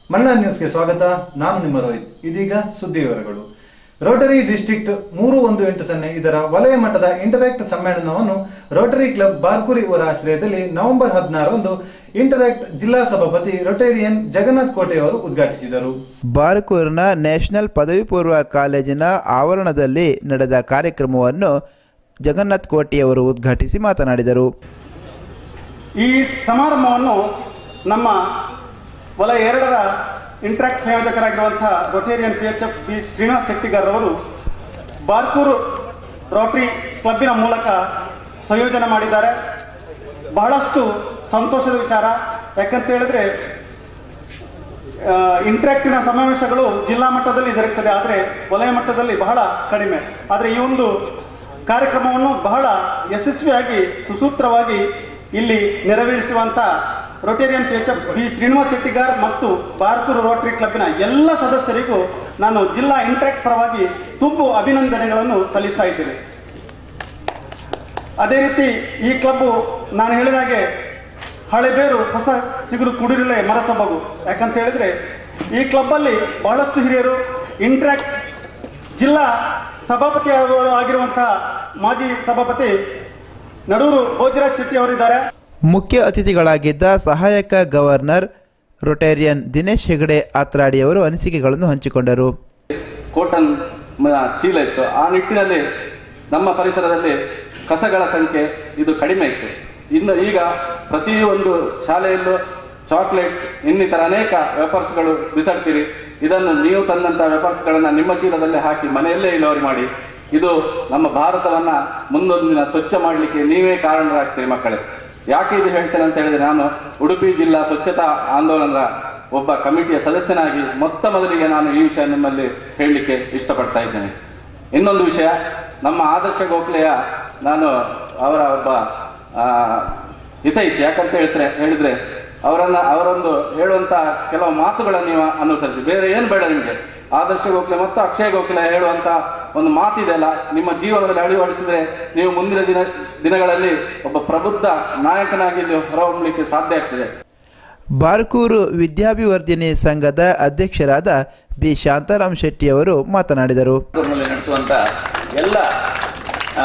ಮನ್ನಾ ನ್ಯೂಸ್ಗೆ ಸ್ವಾಗತ ನಾನು ನಿಮ್ಮ ರೋಹಿತ್ ಇದೀಗ ಸುದ್ದಿ ವಿವರಗಳು ರೋಟರಿ ಡಿಸ್ಟ್ರಿಕ್ಟ್ ಮೂರು ಒಂದು ಎಂಟು ಸೊನ್ನೆ ಇದರ ವಲಯ ಮಟ್ಟದ ಇಂಟರಾಕ್ಟ್ ಸಮ್ಮೇಳನವನ್ನು ರೋಟರಿ ಕ್ಲಬ್ ಬಾರ್ಕುರಿ ಅವರ ಆಶ್ರಯದಲ್ಲಿ ನವೆಂಬರ್ ಹದಿನಾರರಂದು ಇಂಟರಾಕ್ಟ್ ಜಿಲ್ಲಾ ಸಭಾಪತಿ ರೊಟೇರಿಯನ್ ಜಗನ್ನಾಥ್ ಕೋಟೆಯವರು ಉದ್ಘಾಟಿಸಿದರು ಬಾರಕೂರಿನ ನ್ಯಾಷನಲ್ ಪದವಿ ಪೂರ್ವ ಕಾಲೇಜಿನ ಆವರಣದಲ್ಲಿ ನಡೆದ ಕಾರ್ಯಕ್ರಮವನ್ನು ಜಗನ್ನಾಥ್ ಕೋಟಿಯವರು ಉದ್ಘಾಟಿಸಿ ಮಾತನಾಡಿದರು ಈ ಸಮಾರಂಭವನ್ನು ನಮ್ಮ ವಲಯ ಎರಡರ ಇಂಟ್ರಾಕ್ಟ್ ಸಂಯೋಜಕರಾಗಿರುವಂಥ Rotarian P H F B Srinivas Shettigar ಅವರು ಬಾರ್ಕೂರು ರೋಟರಿ ಕ್ಲಬ್ಬಿನ ಮೂಲಕ ಸಂಯೋಜನೆ ಮಾಡಿದ್ದಾರೆ ಬಹಳಷ್ಟು ಸಂತೋಷದ ವಿಚಾರ ಯಾಕಂತ ಹೇಳಿದ್ರೆ ಇಂಟ್ರಾಕ್ಟಿನ ಸಮಾವೇಶಗಳು ಜಿಲ್ಲಾ ಮಟ್ಟದಲ್ಲಿ ಜರುಗುತ್ತದೆ ಆದರೆ ವಲಯ ಮಟ್ಟದಲ್ಲಿ ಬಹಳ ಕಡಿಮೆ ಆದರೆ ಈ ಒಂದು ಕಾರ್ಯಕ್ರಮವನ್ನು ಬಹಳ ಯಶಸ್ವಿಯಾಗಿ ಸುಸೂತ್ರವಾಗಿ ಇಲ್ಲಿ ನೆರವೇರಿಸುವಂತ Rotarian P H F B Srinivas Shettigar ಮತ್ತು ಭಾರತೂರು ರೋಟರಿ ಕ್ಲಬ್ಬಿನ ಎಲ್ಲ ಸದಸ್ಯರಿಗೂ ನಾನು ಜಿಲ್ಲಾ ಇಂಟ್ರಾಕ್ಟ್ ಪರವಾಗಿ ತುಂಬು ಅಭಿನಂದನೆಗಳನ್ನು ಸಲ್ಲಿಸ್ತಾ ಇದ್ದೇನೆ ಅದೇ ರೀತಿ ಈ ಕ್ಲಬ್ಬು ನಾನು ಹೇಳಿದಾಗೆ ಹಳೆಬೇರು ಹೊಸ ಚಿಗುರು ಕುಡಿರಲೆ ಮರಸೊಬಗು ಯಾಕಂತ ಹೇಳಿದ್ರೆ ಈ ಕ್ಲಬ್ಬಲ್ಲಿ ಬಹಳಷ್ಟು ಹಿರಿಯರು ಇಂಟ್ರಾಕ್ಟ್ ಜಿಲ್ಲಾ ಸಭಾಪತಿ ಆಗಿರುವಂತಹ ಮಾಜಿ ಸಭಾಪತಿ ನಡೂರು ಭೋಜರಾಜ್ ಶೆಟ್ಟಿ ಅವರಿದ್ದಾರೆ ಮುಖ್ಯ ಅತಿಥಿಗಳಾಗಿದ್ದ ಸಹಾಯಕ ಗವರ್ನರ್ ರೊಟೇರಿಯನ್ ದಿನೇಶ್ ಹೆಗಡೆ ಆತ್ರಾಡಿಯವರು ಅನಿಸಿಕೆಗಳನ್ನು ಹಂಚಿಕೊಂಡರು ಕೋಟನ್ ಮ- ಚೀಲ ಇತ್ತು ಆ ನಿಟ್ಟಿನಲ್ಲಿ ನಮ್ಮ ಪರಿಸರದಲ್ಲಿ ಕಸಗಳ ಸಂಖ್ಯೆ ಇದು ಕಡಿಮೆ ಇತ್ತು ಇನ್ನು ಈಗ ಪ್ರತಿಯೊಂದು ಶಾಲೆಯಲ್ಲೂ ಚಾಕ್ಲೇಟ್ ಇನ್ನಿತರ ಅನೇಕ ವೆಪರ್ಸ್ಗಳು ಬಿಸಾಡ್ತೀರಿ ಇದನ್ನು ನೀವು ತಂದಂಥ ವೆಪರ್ಸ್ಗಳನ್ನು ನಿಮ್ಮ ಚೀಲದಲ್ಲಿ ಹಾಕಿ ಮನೆಯಲ್ಲೇ ಇಳುವರಿ ಮಾಡಿ ಇದು ನಮ್ಮ ಭಾರತವನ್ನ ಮುಂದೊಂದಿನ ಸ್ವಚ್ಛ ಮಾಡಲಿಕ್ಕೆ ನೀವೇ ಕಾರಣರಾಗ್ತೀರಿ ಮಕ್ಕಳೇ ಯಾಕೆ ಇದು ಹೇಳ್ತೇನೆ ಅಂತ ಹೇಳಿದ್ರೆ ನಾನು ಉಡುಪಿ ಜಿಲ್ಲಾ ಸ್ವಚ್ಛತಾ ಆಂದೋಲನದ ಒಬ್ಬ ಕಮಿಟಿಯ ಸದಸ್ಯನಾಗಿ ಮೊತ್ತ ಮೊದಲಿಗೆ ನಾನು ಈ ವಿಷಯ ನಿಮ್ಮಲ್ಲಿ ಹೇಳಲಿಕ್ಕೆ ಇಷ್ಟಪಡ್ತಾ ಇದ್ದೇನೆ ಇನ್ನೊಂದು ವಿಷಯ ನಮ್ಮ ಆದರ್ಶ ಗೋಖಲೆಯ ನಾನು ಅವರ ಒಬ್ಬ ಆ, ಹಿತೈಷಿ ಯಾಕಂತ ಹೇಳ್ತಾರೆ ಹೇಳಿದ್ರೆ ಅವರನ್ನ ಅವರೊಂದು ಹೇಳುವಂತ ಕೆಲವು ಮಾತುಗಳನ್ನು ನೀವು ಅನುಸರಿಸಿ ಬೇರೆ ಏನು ಬೇಡ ನಿಮಗೆ ಆದರ್ಶ ಗೋಖಲೆ ಮತ್ತು ಅಕ್ಷಯ ಗೋಖಲೆ ಹೇಳುವಂತ ಒಂದು ಮಾತಿದೆಯಲ್ಲ ನಿಮ್ಮ ಜೀವನದಲ್ಲಿ ಅಳವಡಿಸಿದ್ರೆ ನೀವು ಮುಂದಿನ ದಿನ ದಿನಗಳಲ್ಲಿ ಒಬ್ಬ ಪ್ರಬುದ್ಧ ನಾಯಕನಾಗಿ ಇಲ್ಲಿ ಹೊರಹೊಮ್ಮಲಿಕ್ಕೆ ಸಾಧ್ಯ ಆಗ್ತದೆ ಬಾರ್ಕೂರು ವಿದ್ಯಾಭಿವರ್ಧಿನಿ ಸಂಘದ ಅಧ್ಯಕ್ಷರಾದ ಬಿ ಶಾಂತಾರಾಮ್ ಶೆಟ್ಟಿಯವರು ಮಾತನಾಡಿದರು ನಲ್ಲಿ ನಡೆಸುವಂತ ಎಲ್ಲ ಆ,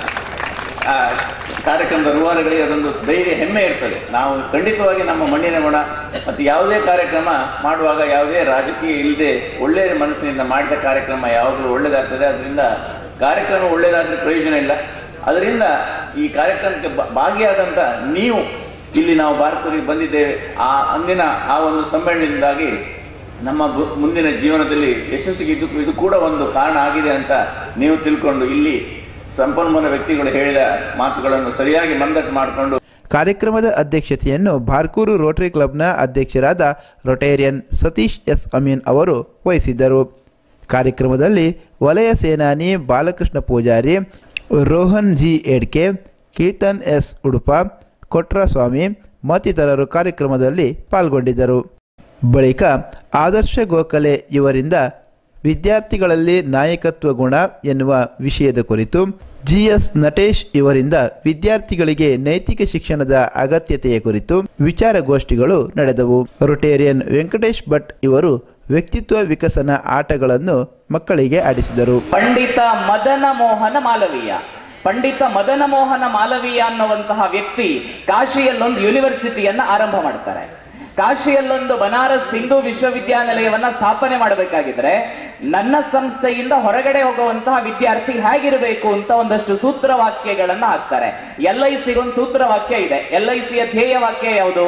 ಆ, ಕಾರ್ಯಕ್ರಮದ ರೂವಾರಿಗಳಿಗೆ ಅದೊಂದು ಧೈರ್ಯ ಹೆಮ್ಮೆ ಇರ್ತದೆ ನಾವು ಖಂಡಿತವಾಗಿ ನಮ್ಮ ಮಣ್ಣಿನ ಗುಣ ಮತ್ತು ಯಾವುದೇ ಕಾರ್ಯಕ್ರಮ ಮಾಡುವಾಗ ಯಾವುದೇ ರಾಜಕೀಯ ಇಲ್ಲದೆ ಒಳ್ಳೆಯ ಮನಸ್ಸಿನಿಂದ ಮಾಡಿದ ಕಾರ್ಯಕ್ರಮ ಯಾವಾಗಲೂ ಒಳ್ಳೆಯದಾಗ್ತದೆ ಅದರಿಂದ ಕಾರ್ಯಕ್ರಮ ಒಳ್ಳೆಯದಾದ್ರೆ ಪ್ರಯೋಜನ ಇಲ್ಲ ಅದರಿಂದ ಈ ಕಾರ್ಯಕ್ರಮಕ್ಕೆ ಬ- ಭಾಗಿಯಾದಂಥ ನೀವು ಇಲ್ಲಿ ನಾವು ಭಾರತದಲ್ಲಿ ಬಂದಿದ್ದೇವೆ ಆ ಅಂದಿನ ಆ ಒಂದು ಸಮ್ಮೇಳನದಿಂದಾಗಿ ನಮ್ಮ ಬು- ಮುಂದಿನ ಜೀವನದಲ್ಲಿ ಯಶಸ್ಸಿಗೆ ಇದು ಇದು ಕೂಡ ಒಂದು ಕಾರಣ ಆಗಿದೆ ಅಂತ ನೀವು ತಿಳ್ಕೊಂಡು ಇಲ್ಲಿ ಸಂಪನ್ಮೂಲ ವ್ಯಕ್ತಿಗಳು ಹೇಳಿದ ಮಾತುಗಳನ್ನು ಸರಿಯಾಗಿ ಮಂದಟ್ಟು ಮಾಡಿಕೊಂಡು ಕಾರ್ಯಕ್ರಮದ ಅಧ್ಯಕ್ಷತೆಯನ್ನು ಬಾರ್ಕೂರು ರೋಟರಿ ಕ್ಲಬ್ನ ಅಧ್ಯಕ್ಷರಾದ ರೊಟೇರಿಯನ್ ಸತೀಶ್ ಎಸ್ ಅಮೀನ್ ಅವರು ವಹಿಸಿದ್ದರು ಕಾರ್ಯಕ್ರಮದಲ್ಲಿ ವಲಯ ಸೇನಾನಿ ಬಾಲಕೃಷ್ಣ ಪೂಜಾರಿ ರೋಹನ್ ಜಿ ಎಡ್ಕೆ ಕೀರ್ತನ್ ಎಸ್ ಉಡುಪ ಕೊಟ್ರಸ್ವಾಮಿ ಮತ್ತಿತರರು ಕಾರ್ಯಕ್ರಮದಲ್ಲಿ ಪಾಲ್ಗೊಂಡಿದ್ದರು ಬಳಿಕ ಆದರ್ಶ ಗೋಖಲೆ ಇವರಿಂದ ವಿದ್ಯಾರ್ಥಿಗಳಲ್ಲಿ ನಾಯಕತ್ವ ಗುಣ ಎನ್ನುವ ವಿಷಯದ ಕುರಿತು ಜಿಎಸ್ ನಟೇಶ್ ಇವರಿಂದ ವಿದ್ಯಾರ್ಥಿಗಳಿಗೆ ನೈತಿಕ ಶಿಕ್ಷಣದ ಅಗತ್ಯತೆಯ ಕುರಿತು ವಿಚಾರಗೋಷ್ಠಿಗಳು ನಡೆದವು ರೊಟೇರಿಯನ್ ವೆಂಕಟೇಶ್ ಭಟ್ ಇವರು ವ್ಯಕ್ತಿತ್ವ ವಿಕಸನ ಆಟಗಳನ್ನು ಮಕ್ಕಳಿಗೆ ಆಡಿಸಿದರು ಪಂಡಿತ ಮದನ ಮೋಹನ ಮಾಲವೀಯ ಪಂಡಿತ ಮದನ ಮೋಹನ ಮಾಲವೀಯ ಅನ್ನುವಂತಹ ವ್ಯಕ್ತಿ ಕಾಶಿಯಲ್ಲೊಂದು ಯೂನಿವರ್ಸಿಟಿಯನ್ನ ಆರಂಭ ಮಾಡ್ತಾರೆ ಕಾಶಿಯಲ್ಲೊಂದು ಬನಾರಸ್ ಹಿಂದೂ ವಿಶ್ವವಿದ್ಯಾನಿಲಯವನ್ನ ಸ್ಥಾಪನೆ ಮಾಡಬೇಕಾಗಿದ್ರೆ ನನ್ನ ಸಂಸ್ಥೆಯಿಂದ ಹೊರಗಡೆ ಹೋಗುವಂತಹ ವಿದ್ಯಾರ್ಥಿ ಹೇಗಿರಬೇಕು ಅಂತ ಒಂದಷ್ಟು ಸೂತ್ರವಾಕ್ಯಗಳನ್ನ ಹಾಕ್ತಾರೆ ಎಲ್ ಐ ಸಿಗೊಂದು ಸೂತ್ರವಾಕ್ಯ ಇದೆ ಎಲ್ ಐ ಸಿಯ ಧ್ಯೇಯ ವಾಕ್ಯ ಯಾವುದು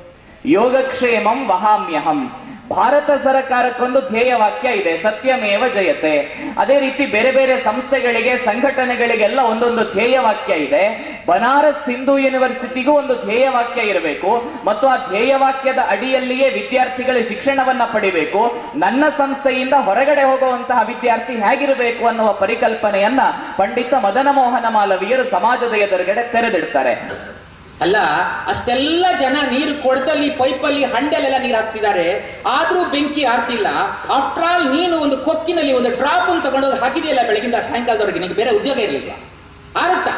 ಯೋಗಕ್ಷೇಮಂ ವಹಾಮ್ಯಹಂ ಭಾರತ ಸರ್ಕಾರಕ್ಕೊಂದು ಧ್ಯೇಯ ವಾಕ್ಯ ಇದೆ ಸತ್ಯಮೇವ ಜಯತೆ ಅದೇ ರೀತಿ ಬೇರೆ ಬೇರೆ ಸಂಸ್ಥೆಗಳಿಗೆ ಸಂಘಟನೆಗಳಿಗೆಲ್ಲ ಒಂದೊಂದು ಧ್ಯೇಯ ವಾಕ್ಯ ಇದೆ ಬನಾರಸ್ ಹಿಂದೂ ಯೂನಿವರ್ಸಿಟಿಗೂ ಒಂದು ಧ್ಯೇಯ ವಾಕ್ಯ ಇರಬೇಕು ಮತ್ತು ಆ ಧ್ಯೇಯ ವಾಕ್ಯದ ಅಡಿಯಲ್ಲಿಯೇ ವಿದ್ಯಾರ್ಥಿಗಳ ಶಿಕ್ಷಣವನ್ನ ಪಡಿಬೇಕು ನನ್ನ ಸಂಸ್ಥೆಯಿಂದ ಹೊರಗಡೆ ಹೋಗುವಂತಹ ವಿದ್ಯಾರ್ಥಿ ಹೇಗಿರಬೇಕು ಅನ್ನುವ ಪರಿಕಲ್ಪನೆಯನ್ನ ಪಂಡಿತ ಮದನ ಮೋಹನ ಮಾಲವೀಯರು ಸಮಾಜದ ಎದುರುಗಡೆ ತೆರೆದಿಡ್ತಾರೆ ಅಲ್ಲ ಅಷ್ಟೆಲ್ಲ ಜನ ನೀರು ಕೊಡದಲ್ಲಿ ಪೈಪಲ್ಲಿ ಹಂಡೆಲೆಲ್ಲ ನೀರು ಹಾಕ್ತಿದ್ದಾರೆ ಆದ್ರೂ ಬೆಂಕಿ ಆರ್ತಿಲ್ಲ ಆಫ್ಟರ್ ಆಲ್ ನೀನು ಒಂದು ಕೊಕ್ಕಿನಲ್ಲಿ ಒಂದು ಡ್ರಾಪ್ ಅನ್ನು ತಗೊಂಡೋಗಿ ಹಾಕಿದೆಯಲ್ಲ ಬೆಳಗಿಂದ ಸಾಯಂಕಾಲದವರೆಗೆ ನಿನಗೆ ಬೇರೆ ಉದ್ಯೋಗ ಇರಲಿಲ್ಲ ಆರುತ್ತಾ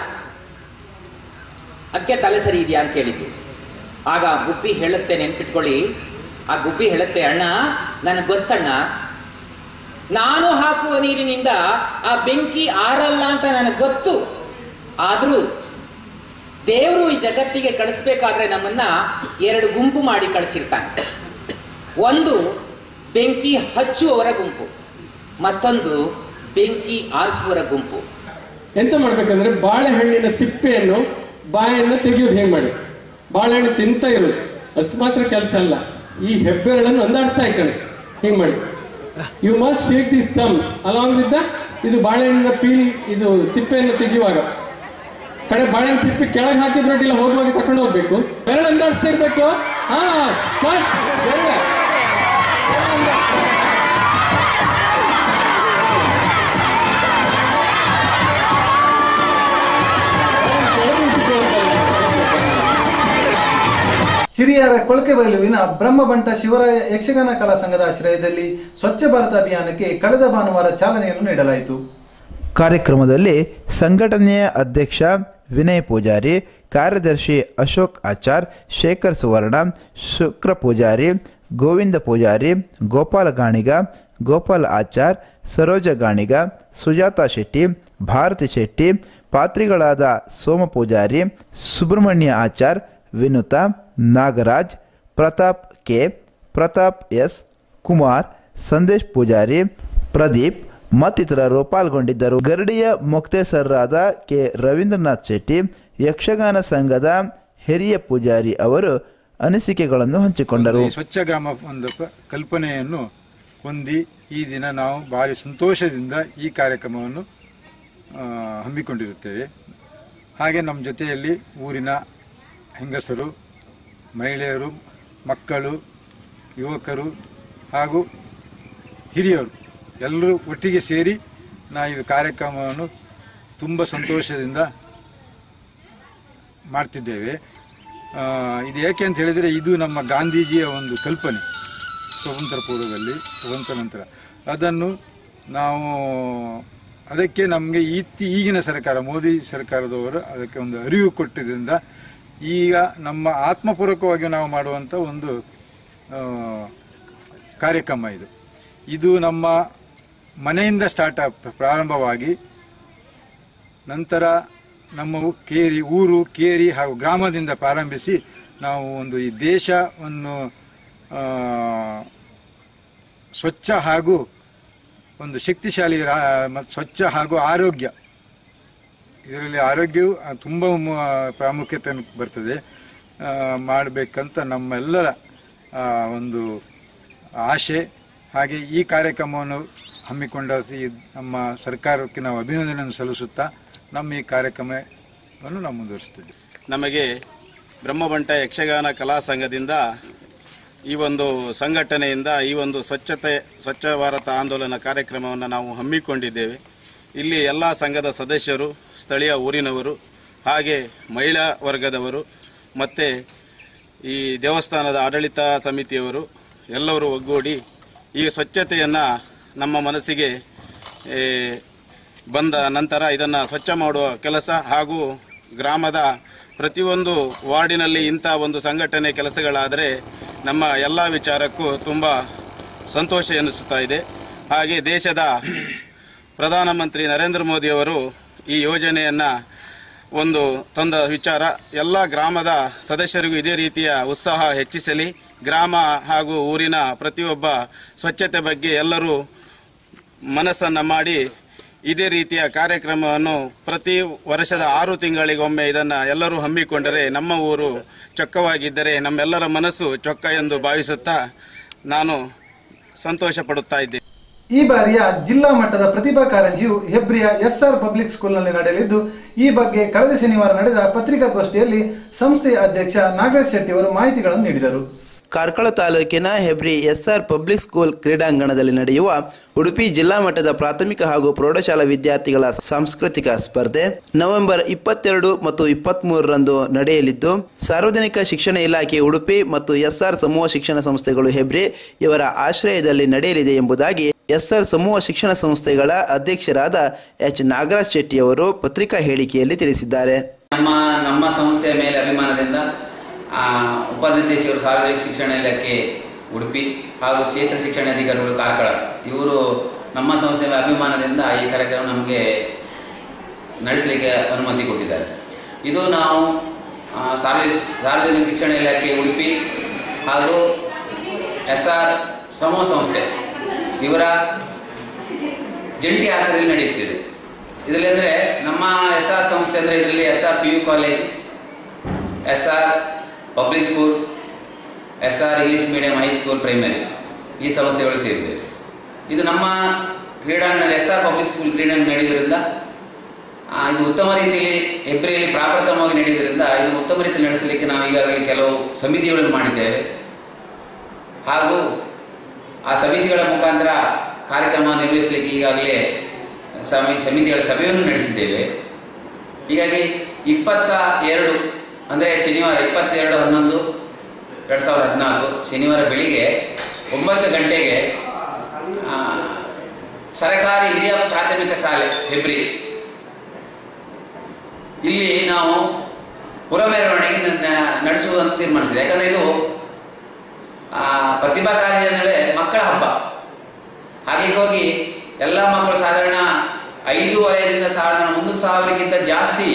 ಅದಕ್ಕೆ ತಲೆ ಸರಿ ಇದೆಯಾ ಅಂತ ಕೇಳಿದ್ದು ಆಗ ಗುಬ್ಬಿ ಹೇಳುತ್ತೆ ನೆನ್ಪಿಟ್ಕೊಳ್ಳಿ ಆ ಗುಬ್ಬಿ ಹೇಳುತ್ತೆ ಅಣ್ಣ ನನಗೆ ಗೊತ್ತಣ್ಣ ನಾನು ಹಾಕುವ ನೀರಿನಿಂದ ಆ ಬೆಂಕಿ ಆರಲ್ಲ ಅಂತ ನನಗೆ ಗೊತ್ತು ಆದರೂ ದೇವರು ಈ ಜಗತ್ತಿಗೆ ಕಳಿಸ್ಬೇಕಾದ್ರೆ ನಮ್ಮನ್ನ ಎರಡು ಗುಂಪು ಮಾಡಿ ಕಳಿಸಿರ್ತಾನೆ ಒಂದು ಬೆಂಕಿ ಹಚ್ಚುವವರ ಗುಂಪು ಮತ್ತೊಂದು ಬೆಂಕಿ ಆರಿಸುವವರ ಗುಂಪು ಎಂತ ಮಾಡ್ಬೇಕಂದ್ರೆ ಬಾಳೆಹಣ್ಣಿನ ಸಿಪ್ಪೆಯನ್ನು ಬಾಯನ್ನು ತೆಗೆಯೋದು ಹೇಗೆ ಮಾಡಿ ಬಾಳೆಹಣ್ಣು ತಿಂತ ಇರೋದು ಅಷ್ಟು ಮಾತ್ರ ಕೆಲಸ ಅಲ್ಲ ಈ ಹೆಬ್ಬೆರಳನ್ನು ಒಂದಾಡಿಸ್ತಾ ಇದ್ದಾನೆ ಹಿಂಗೆ ಮಾಡಿ you must shake this thumb along with the ಇದು ಬಾಳೆಹಣ್ಣಿನ ಪೀಲ್ ಇದು ಸಿಪ್ಪೆಯನ್ನು ತೆಗೆಯುವಾಗ ಕಡೆ ಬಾಳೆಹಣ್ಣು ಸಿಪ್ಪೆ ಕೆಳಗೆ ಹಾಕಿದ್ರೆ ಇಲ್ಲ ಹೋಗುವಾಗ ತಕೊಂಡು ಹೋಗ್ಬೇಕು ಬೆರಳು ಒಂದಾಡಿಸ್ತಾ ಇರ್ಬೇಕು ಹಾ ಫಸ್ಟ್ ಸಿರಿಯಾರ ಕೊಳಕೆಬೈಲುವಿನ ಬ್ರಹ್ಮಬಂಟ ಶಿವರಾಯ ಯಕ್ಷಗಾನ ಕಲಾ ಸಂಘದ ಆಶ್ರಯದಲ್ಲಿ ಸ್ವಚ್ಛ ಭಾರತ ಅಭಿಯಾನಕ್ಕೆ ಕಳೆದ ಭಾನುವಾರ ಚಾಲನೆಯನ್ನು ನೀಡಲಾಯಿತು ಕಾರ್ಯಕ್ರಮದಲ್ಲಿ ಸಂಘಟನೆಯ ಅಧ್ಯಕ್ಷ ವಿನಯ್ ಪೂಜಾರಿ ಕಾರ್ಯದರ್ಶಿ ಅಶೋಕ್ ಆಚಾರ್ ಶೇಖರ್ ಸುವರ್ಣ ಶುಕ್ರ ಪೂಜಾರಿ ಗೋವಿಂದ ಪೂಜಾರಿ ಗೋಪಾಲ ಗಾಣಿಗ ಗೋಪಾಲ್ ಆಚಾರ್ ಸರೋಜ ಗಾಣಿಗ ಸುಜಾತಾ ಶೆಟ್ಟಿ ಭಾರತಿ ಶೆಟ್ಟಿ ಪಾತ್ರಿಗಳಾದ ಸೋಮ ಪೂಜಾರಿ ಸುಬ್ರಹ್ಮಣ್ಯ ಆಚಾರ್ ವಿನುತಾ ನಾಗರಾಜ್ ಪ್ರತಾಪ್ ಕೆ ಪ್ರತಾಪ್ ಎಸ್ ಕುಮಾರ್ ಸಂದೇಶ್ ಪೂಜಾರಿ ಪ್ರದೀಪ್ ಮತ್ತಿತರರು ಪಾಲ್ಗೊಂಡಿದ್ದರು ಗರಡಿಯ ಮೊಕ್ತೇಸರರಾದ ಕೆ ರವೀಂದ್ರನಾಥ್ ಶೆಟ್ಟಿ ಯಕ್ಷಗಾನ ಸಂಘದ ಹಿರಿಯ ಪೂಜಾರಿ ಅವರು ಅನಿಸಿಕೆಗಳನ್ನು ಹಂಚಿಕೊಂಡರು ಈ ಸ್ವಚ್ಛ ಗ್ರಾಮ ಒಂದು ಕ- ಕಲ್ಪನೆಯನ್ನು ಹೊಂದಿ ಈ ದಿನ ನಾವು ಭಾರಿ ಸಂತೋಷದಿಂದ ಈ ಕಾರ್ಯಕ್ರಮವನ್ನು ಆ, ಹಮ್ಮಿಕೊಂಡಿರುತ್ತೇವೆ ಹಾಗೆ ನಮ್ಮ ಜೊತೆಯಲ್ಲಿ ಊರಿನ ಹೆಂಗಸರು ಮಹಿಳೆಯರು ಮಕ್ಕಳು ಯುವಕರು ಹಾಗೂ ಹಿರಿಯರು ಎಲ್ಲರೂ ಒಟ್ಟಿಗೆ ಸೇರಿ ನಾವು ಈ ಕಾರ್ಯಕ್ರಮವನ್ನು ತುಂಬ ಸಂತೋಷದಿಂದ ಮಾಡ್ತಿದ್ದೇವೆ ಆ, ಇದು ಏಕೆ ಅಂತ ಹೇಳಿದರೆ ಇದು ನಮ್ಮ ಗಾಂಧೀಜಿಯ ಒಂದು ಕಲ್ಪನೆ ಸ್ವತಂತ್ರ ಪೂರ್ವದಲ್ಲಿ ಸ್ವತಂತ್ರ ನಂತರ ಅದನ್ನು ನಾವು ಅದಕ್ಕೆ ನಮಗೆ ಇತ್ತಿ ಈಗಿನ ಸರ್ಕಾರ ಮೋದಿ ಸರ್ಕಾರದವರು ಅದಕ್ಕೆ ಒಂದು ಅರಿವು ಕೊಟ್ಟಿದ್ದರಿಂದ ಈಗ ನಮ್ಮ ಆತ್ಮಪೂರ್ವಕವಾಗಿ ನಾವು ಮಾಡುವಂಥ ಒಂದು ಆ, ಕಾರ್ಯಕ್ರಮ ಇದು ಇದು ನಮ್ಮ ಮನೆಯಿಂದ ಸ್ಟಾರ್ಟ್ ಪ್ರಾರಂಭವಾಗಿ ನಂತರ ನಮ್ಮ ಊ- ಕೇರಿ ಊರು ಕೇರಿ ಹಾಗೂ ಗ್ರಾಮದಿಂದ ಪ್ರಾರಂಭಿಸಿ ನಾವು ಒಂದು ಈ ದೇಶವನ್ನು ಆ, ಸ್ವಚ್ಛ ಹಾಗೂ ಒಂದು ಶಕ್ತಿಶಾಲಿ ರಾ ಮತ್ತು ಸ್ವಚ್ಛ ಹಾಗೂ ಆರೋಗ್ಯ ಇದರಲ್ಲಿ ಆರೋಗ್ಯವು ಆ, ತುಂಬ ಮ- ಪ್ರಾಮುಖ್ಯತೆ ಬರ್ತದೆ ಆ, ಮಾಡಬೇಕಂತ ನಮ್ಮೆಲ್ಲರ ಆ, ಒಂದು ಆಶೆ ಹಾಗೆ ಈ ಕಾರ್ಯಕ್ರಮವನ್ನು ಹಮ್ಮಿಕೊಂಡ ಈ ನಮ್ಮ ಸರ್ಕಾರಕ್ಕೆ ನಾವು ಅಭಿನಂದನೆಯನ್ನು ಸಲ್ಲಿಸುತ್ತಾ ನಮ್ಮ ಈ ಕಾರ್ಯಕ್ರಮವನ್ನು ನಾವು ಮುಂದುವರಿಸ್ತಿದ್ದೇವೆ ನಮಗೆ ಬ್ರಹ್ಮಬಂಟ ಯಕ್ಷಗಾನ ಕಲಾ ಸಂಘದಿಂದ ಈ ಒಂದು ಸಂಘಟನೆಯಿಂದ ಈ ಒಂದು ಸ್ವಚ್ಛತೆ ಸ್ವಚ್ಛ ಭಾರತ ಆಂದೋಲನ ಕಾರ್ಯಕ್ರಮವನ್ನು ನಾವು ಹಮ್ಮಿಕೊಂಡಿದ್ದೇವೆ ಇಲ್ಲಿ ಎಲ್ಲ ಸಂಘದ ಸದಸ್ಯರು ಸ್ಥಳೀಯ ಊರಿನವರು ಹಾಗೆ ಮಹಿಳಾ ವರ್ಗದವರು ಮತ್ತು ಈ ದೇವಸ್ಥಾನದ ಆಡಳಿತ ಸಮಿತಿಯವರು ಎಲ್ಲರೂ ಒಗ್ಗೂಡಿ ಈ ಸ್ವಚ್ಛತೆಯನ್ನು ನಮ್ಮ ಮನಸ್ಸಿಗೆ ಏ, ಬಂದ ನಂತರ ಇದನ್ನು ಸ್ವಚ್ಛ ಮಾಡುವ ಕೆಲಸ ಹಾಗೂ ಗ್ರಾಮದ ಪ್ರತಿಯೊಂದು ವಾರ್ಡಿನಲ್ಲಿ ಇಂಥ ಒಂದು ಸಂಘಟನೆ ಕೆಲಸಗಳಾದರೆ ನಮ್ಮ ಎಲ್ಲ ವಿಚಾರಕ್ಕೂ ತುಂಬ ಸಂತೋಷ ಎನಿಸುತ್ತಾ ಇದೆ ಹಾಗೆ ದೇಶದ ಪ್ರಧಾನಮಂತ್ರಿ ನರೇಂದ್ರ ಮೋದಿಯವರು ಈ ಯೋಜನೆಯನ್ನು ಒಂದು ತಂದ ವಿಚಾರ ಎಲ್ಲ ಗ್ರಾಮದ ಸದಸ್ಯರಿಗೂ ಇದೇ ರೀತಿಯ ಉತ್ಸಾಹ ಹೆಚ್ಚಿಸಲಿ ಗ್ರಾಮ ಹಾಗೂ ಊರಿನ ಪ್ರತಿಯೊಬ್ಬ ಸ್ವಚ್ಛತೆ ಬಗ್ಗೆ ಎಲ್ಲರೂ ಮನಸ್ಸನ್ನು ಮಾಡಿ ಇದೇ ರೀತಿಯ ಕಾರ್ಯಕ್ರಮವನ್ನು ಪ್ರತಿ ವರ್ಷದ ಆರು ತಿಂಗಳಿಗೊಮ್ಮೆ ಇದನ್ನು ಎಲ್ಲರೂ ಹಮ್ಮಿಕೊಂಡರೆ ನಮ್ಮ ಊರು ಚೊಕ್ಕವಾಗಿದ್ದರೆ ನಮ್ಮೆಲ್ಲರ ಮನಸ್ಸು ಚೊಕ್ಕ ಎಂದು ಭಾವಿಸುತ್ತಾ ನಾನು ಸಂತೋಷ ಪಡುತ್ತಾ ಇದ್ದೇನೆ ಈ ಬಾರಿಯ ಜಿಲ್ಲಾ ಮಟ್ಟದ ಪ್ರತಿಭಾ ಕಾರಂಜಿಯು ಹೆಬ್ರಿಯ ಎಸ್ಆರ್ ಪಬ್ಲಿಕ್ ಸ್ಕೂಲ್ನಲ್ಲಿ ನಡೆಯಲಿದ್ದು ಈ ಬಗ್ಗೆ ಕಳೆದ ಶನಿವಾರ ನಡೆದ ಪತ್ರಿಕಾಗೋಷ್ಠಿಯಲ್ಲಿ ಸಂಸ್ಥೆಯ ಅಧ್ಯಕ್ಷ ನಾಗರಾಜ್ ಶೆಟ್ಟಿ ಅವರು ಮಾಹಿತಿಗಳನ್ನು ನೀಡಿದರು ಕಾರ್ಕಳ ತಾಲೂಕಿನ ಹೆಬ್ರಿ ಎಸ್ಆರ್ ಪಬ್ಲಿಕ್ ಸ್ಕೂಲ್ ಕ್ರೀಡಾಂಗಣದಲ್ಲಿ ನಡೆಯುವ ಉಡುಪಿ ಜಿಲ್ಲಾ ಮಟ್ಟದ ಪ್ರಾಥಮಿಕ ಹಾಗೂ ಪ್ರೌಢಶಾಲಾ ವಿದ್ಯಾರ್ಥಿಗಳ ಸಾಂಸ್ಕೃತಿಕ ಸ್ಪರ್ಧೆ ನವೆಂಬರ್ ಇಪ್ಪತ್ತೆರಡು ಮತ್ತು ಇಪ್ಪತ್ತ್ಮೂರರಂದು ನಡೆಯಲಿದ್ದು ಸಾರ್ವಜನಿಕ ಶಿಕ್ಷಣ ಇಲಾಖೆ ಉಡುಪಿ ಮತ್ತು ಎಸ್ಆರ್ ಸಮೂಹ ಶಿಕ್ಷಣ ಸಂಸ್ಥೆಗಳು ಹೆಬ್ರಿ ಇವರ ಆಶ್ರಯದಲ್ಲಿ ನಡೆಯಲಿದೆ ಎಂಬುದಾಗಿ ಎಸ್ಆರ್ ಸಮೂಹ ಶಿಕ್ಷಣ ಸಂಸ್ಥೆಗಳ ಅಧ್ಯಕ್ಷರಾದ ಎಚ್ ನಾಗರಾಜ್ ಶೆಟ್ಟಿ ಅವರು ಪತ್ರಿಕಾ ಹೇಳಿಕೆಯಲ್ಲಿ ತಿಳಿಸಿದ್ದಾರೆ ನಮ್ಮ ನಮ್ಮ ಸಂಸ್ಥೆಯ ಮೇಲೆ ಅಭಿಮಾನದಿಂದ ಆ, ಉಪನಿರ್ದೇಶಕರು ಸಾರ್ವಜನಿಕ ಶಿಕ್ಷಣ ಇಲಾಖೆ ಉಡುಪಿ ಹಾಗೂ ಕ್ಷೇತ್ರ ಶಿಕ್ಷಣಾಧಿಕಾರಿಗಳು ಕಾರ್ಕಳ ಇವರು ನಮ್ಮ ಸಂಸ್ಥೆಯ ಅಭಿಮಾನದಿಂದ ಈ ಕಾರ್ಯಕ್ರಮ ನಮಗೆ ನಡೆಸಲಿಕ್ಕೆ ಅನುಮತಿ ಕೊಟ್ಟಿದ್ದಾರೆ ಇದು ನಾವು ಆ, ಸಾರ್ವಜ ಸಾರ್ವಜನಿಕ ಶಿಕ್ಷಣ ಇಲಾಖೆ ಉಡುಪಿ ಹಾಗೂ ಎಸ್ ಆರ್ ಸಮೂಹ ಸಂಸ್ಥೆ ಇವರ ಜಂಟಿ ಆಸರೆಯಲ್ಲಿ ನಡೆಯುತ್ತಿದೆ ಇದರಲ್ಲಿ ಅಂದರೆ ನಮ್ಮ ಎಸ್ ಆರ್ ಸಂಸ್ಥೆ ಅಂದರೆ ಇದರಲ್ಲಿ S R P U college S R public school S R English medium high school primary ಈ ಸಂಸ್ಥೆಗಳು ಸೇರಿದೆ ಇದು ನಮ್ಮ ಕ್ರೀಡಾಂಗಣದ ಎಸ್ ಆರ್ ಪಬ್ಲಿಕ್ ಸ್ಕೂಲ್ ಕ್ರೀಡಾಂಗಣ ನಡೆಯುವುದರಿಂದ ಆ, ಇದು ಉತ್ತಮ ರೀತಿಯಲ್ಲಿ ಹೆಬ್ರಿಯಲ್ಲಿ ಪ್ರಾಪ್ರಥಮವಾಗಿ ನಡೆಯುವುದರಿಂದ ಇದು ಉತ್ತಮ ರೀತಿಯಲ್ಲಿ ನಡೆಸಲಿಕ್ಕೆ ನಾವು ಈಗಾಗಲೇ ಕೆಲವು ಸಮಿತಿಗಳನ್ನು ಮಾಡಿದ್ದೇವೆ ಹಾಗೂ ಆ ಸಮಿತಿಗಳ ಮುಖಾಂತರ ಕಾರ್ಯಕ್ರಮ ನಿರ್ವಹಿಸಲಿಕ್ಕೆ ಈಗಾಗಲೇ ಸಮಿ ಸಮಿತಿಗಳ ಸಭೆಯನ್ನು ನಡೆಸಿದ್ದೇವೆ ಹೀಗಾಗಿ ಇಪ್ಪತ್ತ ಎರಡು ಅಂದರೆ ಶನಿವಾರ ಇಪ್ಪತ್ತೆರಡು ಹನ್ನೊಂದು ಎರಡು ಸಾವಿರದ ಹದಿನಾಲ್ಕು ಶನಿವಾರ ಬೆಳಿಗ್ಗೆ ಒಂಬತ್ತು ಗಂಟೆಗೆ ಆ, ಸರಕಾರಿ ಹಿರಿಯ ಪ್ರಾಥಮಿಕ ಶಾಲೆ ಹೆಬ್ರಿ ಇಲ್ಲಿ ನಾವು ಪುರಮೆರವಣಿಗೆ ನ- ನಡೆಸುವುದಂತ ತೀರ್ಮಾನಿಸಿದೆ ಯಾಕಂದರೆ ಇದು ಆ, ಪ್ರತಿಭಾ ಕಾಲೇಜ್ ಅಂದರೆ ಮಕ್ಕಳ ಹಬ್ಬ ಹಾಗೆ ಹೋಗಿ ಎಲ್ಲ ಮಕ್ಕಳು ಸಾಧಾರಣ ಐದು ವಲಯದಿಂದ ಸಾಧಾರಣ ಮುನ್ನೂರು ಸಾವಿರಕ್ಕಿಂತ ಜಾಸ್ತಿ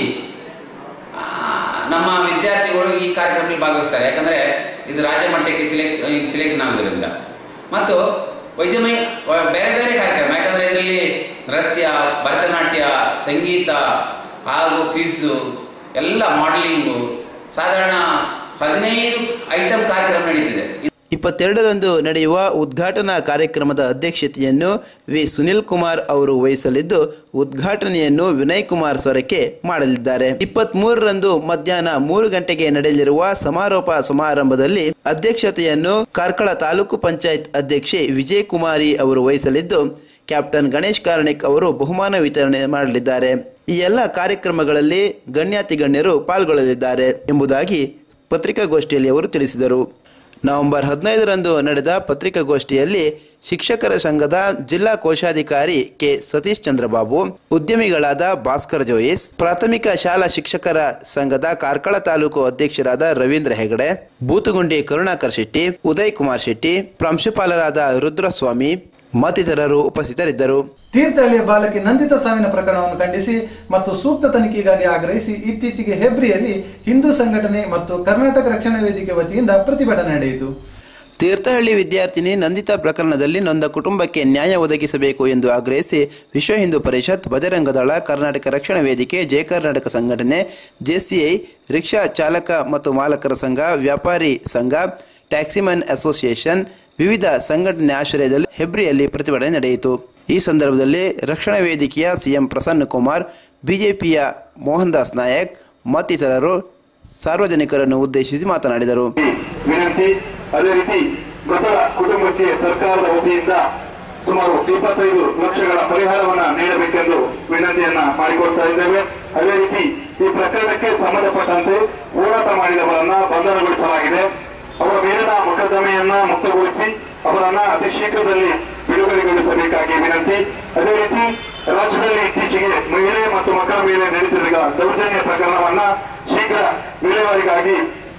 ಆ, ನಮ್ಮ ವಿದ್ಯಾರ್ಥಿಗಳು ಈ ಕಾರ್ಯಕ್ರಮದಲ್ಲಿ ಭಾಗವಹಿಸ್ತಾರೆ ಯಾಕಂದರೆ ಇದು ರಾಜ್ಯ ಮಟ್ಟಕ್ಕೆ ಸಿಲೆಕ್ಸ್ ಸಿಲೆಕ್ಷನ್ ಆಗೋದ್ರಿಂದ ಮತ್ತು ವೈದ್ಯಮಯ ವ- ಬೇರೆ ಬೇರೆ ಕಾರ್ಯಕ್ರಮ ಯಾಕಂದರೆ ಇದರಲ್ಲಿ ನೃತ್ಯ ಭರತನಾಟ್ಯ ಸಂಗೀತ ಹಾಗೂ ಕ್ವಿಝು ಎಲ್ಲ ಮಾಡಲಿಂಗು ಸಾಧಾರಣ ಹದಿನೈದು ಐಟಮ್ ಕಾರ್ಯಕ್ರಮ ನಡೀತಿದೆ ಇಪ್ಪತ್ತೆರಡರಂದು ನಡೆಯುವ ಉದ್ಘಾಟನಾ ಕಾರ್ಯಕ್ರಮದ ಅಧ್ಯಕ್ಷತೆಯನ್ನು ವಿ ಸುನಿಲ್ ಕುಮಾರ್ ಅವರು ವಹಿಸಲಿದ್ದು ಉದ್ಘಾಟನೆಯನ್ನು ವಿನಯ್ ಕುಮಾರ್ ಸೊರಕೆ ಮಾಡಲಿದ್ದಾರೆ ಇಪ್ಪತ್ತ್ ಮೂರರಂದು ಮಧ್ಯಾಹ್ನ ಮೂರು ಗಂಟೆಗೆ ನಡೆಯಲಿರುವ ಸಮಾರೋಪ ಸಮಾರಂಭದಲ್ಲಿ ಅಧ್ಯಕ್ಷತೆಯನ್ನು ಕಾರ್ಕಳ ತಾಲೂಕು ಪಂಚಾಯತ್ ಅಧ್ಯಕ್ಷೆ ವಿಜಯ್ ಕುಮಾರಿ ಅವರು ವಹಿಸಲಿದ್ದು ಕ್ಯಾಪ್ಟನ್ ಗಣೇಶ್ ಕಾರ್ಣಿಕ್ ಅವರು ಬಹುಮಾನ ವಿತರಣೆ ಮಾಡಲಿದ್ದಾರೆ ಈ ಎಲ್ಲ ಕಾರ್ಯಕ್ರಮಗಳಲ್ಲಿ ಗಣ್ಯಾತಿ ಗಣ್ಯರು ಪಾಲ್ಗೊಳ್ಳಲಿದ್ದಾರೆ ಎಂಬುದಾಗಿ ಪತ್ರಿಕಾಗೋಷ್ಠಿಯಲ್ಲಿ ಅವರು ತಿಳಿಸಿದರು ನವೆಂಬರ್ ಹದಿನೈದರಂದು ನಡೆದ ಪತ್ರಿಕಾಗೋಷ್ಠಿಯಲ್ಲಿ ಶಿಕ್ಷಕರ ಸಂಘದ ಜಿಲ್ಲಾ ಕೋಶಾಧಿಕಾರಿ ಕೆ ಸತೀಶ್ ಚಂದ್ರಬಾಬು ಉದ್ಯಮಿಗಳಾದ ಭಾಸ್ಕರ್ ಜೋಯಿಸ್ ಪ್ರಾಥಮಿಕ ಶಾಲಾ ಶಿಕ್ಷಕರ ಸಂಘದ ಕಾರ್ಕಳ ತಾಲೂಕು ಅಧ್ಯಕ್ಷರಾದ ರವೀಂದ್ರ ಹೆಗಡೆ ಬೂತುಗುಂಡಿ ಕರುಣಾಕರ್ ಶೆಟ್ಟಿ ಉದಯ್ ಕುಮಾರ್ ಶೆಟ್ಟಿ ಪ್ರಾಂಶುಪಾಲರಾದ ರುದ್ರಸ್ವಾಮಿ ಮತ್ತಿತರರು ಉಪಸ್ಥಿತರಿದ್ದರು ತೀರ್ಥಹಳ್ಳಿಯ ಬಾಲಕಿ ನಂದಿತ ಸಾವಿನ ಪ್ರಕರಣವನ್ನು ಖಂಡಿಸಿ ಮತ್ತು ಸೂಕ್ತ ತನಿಖೆಗಾಗಿ ಆಗ್ರಹಿಸಿ ಇತ್ತೀಚೆಗೆ ಹೆಬ್ರಿಯಲ್ಲಿ ಹಿಂದೂ ಸಂಘಟನೆ ಮತ್ತು ಕರ್ನಾಟಕ ರಕ್ಷಣಾ ವೇದಿಕೆ ವತಿಯಿಂದ ಪ್ರತಿಭಟನೆ ನಡೆಯಿತು ತೀರ್ಥಹಳ್ಳಿ ವಿದ್ಯಾರ್ಥಿನಿ ನಂದಿತಾ ಪ್ರಕರಣದಲ್ಲಿ ನೊಂದ ಕುಟುಂಬಕ್ಕೆ ನ್ಯಾಯ ಒದಗಿಸಬೇಕು ಎಂದು ಆಗ್ರಹಿಸಿ ವಿಶ್ವ ಹಿಂದೂ ಪರಿಷತ್ ಬಜರಂಗ ದಳ ಕರ್ನಾಟಕ ರಕ್ಷಣಾ ವೇದಿಕೆ ಜಯ ಕರ್ನಾಟಕ ಸಂಘಟನೆ ಜೆಸಿಐ ರಿಕ್ಷಾ ಚಾಲಕ ಮತ್ತು ಮಾಲಕರ ಸಂಘ ವ್ಯಾಪಾರಿ ಸಂಘ ಟ್ಯಾಕ್ಸಿಮನ್ ಅಸೋಸಿಯೇಷನ್ ವಿವಿಧ ಸಂಘಟನೆ ಆಶ್ರಯದಲ್ಲಿ ಹೆಬ್ರಿಯಲ್ಲಿ ಪ್ರತಿಭಟನೆ ನಡೆಯಿತು ಈ ಸಂದರ್ಭದಲ್ಲಿ ರಕ್ಷಣಾ ವೇದಿಕೆಯ ಸಿಎಂ ಪ್ರಸನ್ನ ಕುಮಾರ್ ಬಿಜೆಪಿಯ ಮೋಹನ್ ದಾಸ್ ನಾಯಕ್ ಮತ್ತಿತರರು ಸಾರ್ವಜನಿಕರನ್ನು ಉದ್ದೇಶಿಸಿ ಮಾತನಾಡಿದರು ವಿನಂತಿ ಅದೇ ರೀತಿ ಮೃತರ ಕುಟುಂಬಕ್ಕೆ ಸರ್ಕಾರದ ವತಿಯಿಂದ ಸುಮಾರು ಇಪ್ಪತ್ತೈದು ಲಕ್ಷಗಳ ಪರಿಹಾರವನ್ನ ನೀಡಬೇಕೆಂದು ವಿನಂತಿಯನ್ನ ಮಾಡಿಕೊಡ್ತಾ ಇದ್ದೇವೆ ಅದೇ ರೀತಿ ಈ ಪ್ರಕರಣಕ್ಕೆ ಸಂಬಂಧಪಟ್ಟಂತೆ ಹೋರಾಟ ಮಾಡಿದವರನ್ನ ಬಂಧನಗೊಳಿಸಲಾಗಿದೆ ಅವರ ಮೇಲಿನ ಮೊಕದ್ದಮೆಯನ್ನ ಮುಕ್ತಗೊಳಿಸಿ ಅವರನ್ನ ಅತಿ ಶೀಘ್ರದಲ್ಲಿ ಬಿಡುಗಡೆಗೊಳಿಸಬೇಕಾಗಿ ವಿನಂತಿ ಅದೇ ರೀತಿ ರಾಜ್ಯದಲ್ಲಿ ಇತ್ತೀಚೆಗೆ ಮಹಿಳೆ ಮತ್ತು ಮಕ್ಕಳ ಮೇಲೆ ನಡೆದಿರುವ ದೌರ್ಜನ್ಯ ಪ್ರಕರಣವನ್ನ ಶೀಘ್ರ ವಿಲೇವಾರಿಗಾಗಿ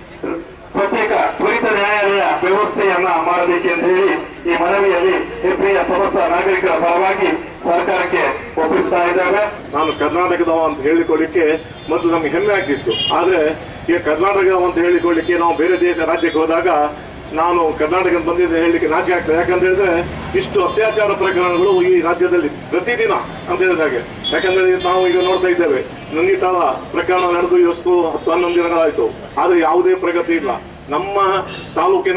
ಪ್ರತ್ಯೇಕ ತ್ವರಿತ ನ್ಯಾಯಾಲಯ ವ್ಯವಸ್ಥೆಯನ್ನ ಮಾಡಬೇಕು ಅಂತ ಹೇಳಿ ಈ ಮನವಿಯಲ್ಲಿ ಹೆಬ್ರಿಯ ಸಮಸ್ತ ನಾಗರಿಕರ ಪರವಾಗಿ ಸರ್ಕಾರಕ್ಕೆ ಒಪ್ಪಿಸ್ತಾ ಇದ್ದೇವೆ ನಾನು ಕರ್ನಾಟಕದವ ಅಂತ ಹೇಳಿಕೊಳ್ಳಿಕ್ಕೆ ಮೊದಲು ನಮ್ಗೆ ಹೆಮ್ಮೆ ಆಗ್ತಿತ್ತು ಆದ್ರೆ ಈಗ ಕರ್ನಾಟಕದವ ಅಂತ ಹೇಳಿಕೊಳ್ಳಿಕ್ಕೆ ನಾವು ಬೇರೆ ದೇಶ ರಾಜ್ಯಕ್ಕೆ ಹೋದಾಗ ನಾನು ಕರ್ನಾಟಕ ಬಂದಿದ್ದೆ ಹೇಳಲಿಕ್ಕೆ ನಾಚಿಕೆ ಆಗ್ತದೆ ಯಾಕಂತ ಹೇಳಿದ್ರೆ ಇಷ್ಟು ಅತ್ಯಾಚಾರ ಪ್ರಕರಣಗಳು ಈ ರಾಜ್ಯದಲ್ಲಿ ಪ್ರತಿದಿನ ಅಂತ ಹೇಳಿದ ಹಾಗೆ ಯಾಕಂದ್ರೆ ನಾವು ಈಗ ನೋಡ್ತಾ ಇದ್ದೇವೆ ನಂಗಿತಾವ ಪ್ರಕರಣ ನಡೆದು ಇವತ್ತು ಹತ್ತು ಹನ್ನೊಂದು ದಿನಗಳಾಯ್ತು ಆದ್ರೆ ಯಾವುದೇ ಪ್ರಗತಿ ಇಲ್ಲ ನಮ್ಮ ತಾಲೂಕಿನ